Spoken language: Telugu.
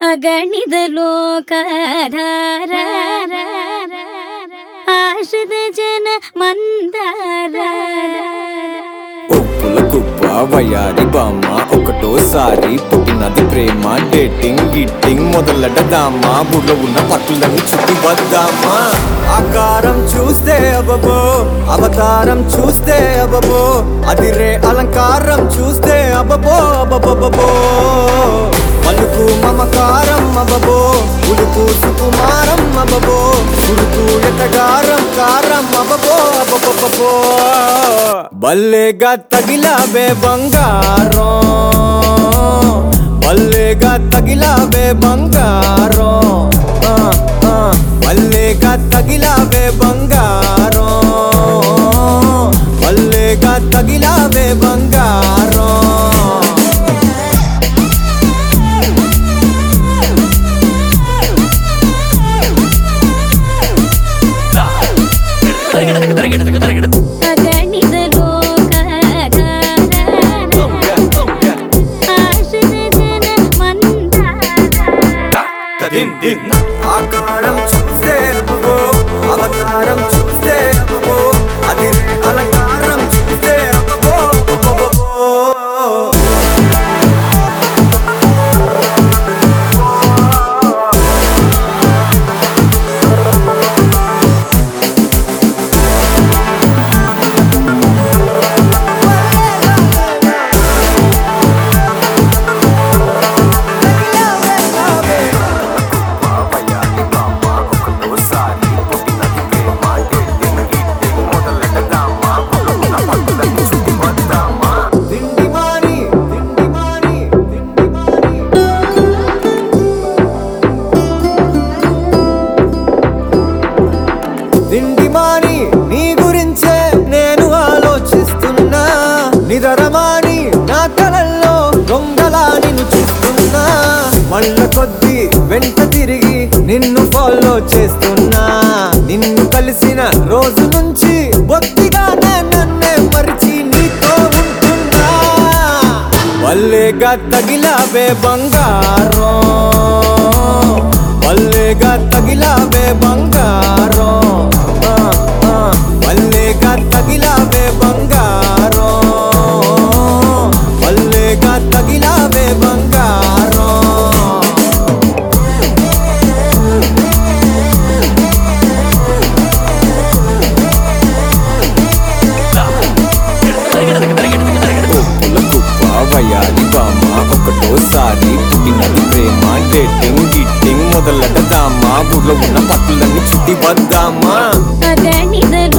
అగణిత లోకాధార ఆశ్రిత జన మందార ఒప్పుల కుప్ప వయారి బామ్మ ఒకటోసారి పుట్టినది ప్రేమ డేటింగ్ గిట్టింగ్ మొదలెడదామా బుర్ర ఉన్న పట్టులని చుట్టి వద్దామా ఆకారం చూస్తే అబబో అవతారం చూస్తే అబబో అది రే అలంకారం చూస్తే అబబో అబబబో పలుకు మమకారం అబబో ఉడుకు సుకుమారం అబబో ఉడుకు ఎటగారం కారం అబబో అబబబో బల్లేగా తగిలావే బంగారం బల్లేగా తగిలావే బంగారం ఆ, ఆ, బల్లేగా తగిలావే బంగారం బల్లేగా తగిలావే బంగారం అగణిత లోకాధార ఆశ్రిత జన మందార ఆకారం చూస్తే అబ్బో, అవతారం చూస్తే అబ్బో, అది రే అలంకారం చూస్తే అబ్బో, అబ్బో. దిండి మాని, దిండి మాని, దిండి మాని. దిండి మాని నీ గురించే నేను ఆలోచిస్తున్నా నిదరమాని నా కలల్లో దొంగలా నిన్ను చూస్తున్నా మళ్ళ కొద్ది వెంట తిరిగి నిన్ను ఫాలో చేస్తున్నా నిన్ను కలిసిన రోజు నుంచి బొత్తిగానే నన్నే మరిచి నీతో ఉంటున్నా వల్లేగా తగిలావే బంగారం వల్లేగా తగిలావే బంగారం ఆ, ఆ, వల్లేగా తగిలావే బంగారం వల్లేగా తగిలావే బంగారం ఒప్పుల కుప్ప వయాలి బామ్మ ఒకటోసారి పుట్టినది ప్రేమ డేటింగ్ గిట్టింగ్ మొదలెడదామా బుర్ర ఉన్న పట్టులన్నీ చుట్టి వద్దామా అగణిత